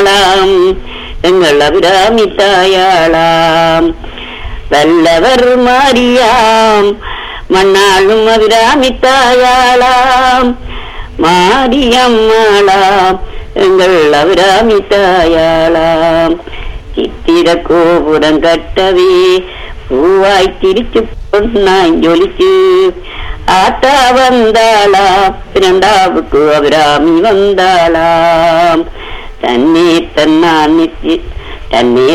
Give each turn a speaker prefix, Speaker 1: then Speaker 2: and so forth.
Speaker 1: அம்மாளாம் எங்கள் அபிராமி தாயாளாம் வல்லவர் மாரியாம் மண்ணாளும் அபிராமி தாயாளாம் மாரியம்மாளாம் எங்கள் அபிராமி தாயாளாம் சித்திர கோபுரம் கட்டவே பூவாய் திரிச்சு பொன்னாய் ஜொலிச்சு ஆத்தா வந்தாளாம் இரண்டாவுக்கு அபிராமி வந்தாளாம் தன்னே தன்னான் நித்தி தன்னே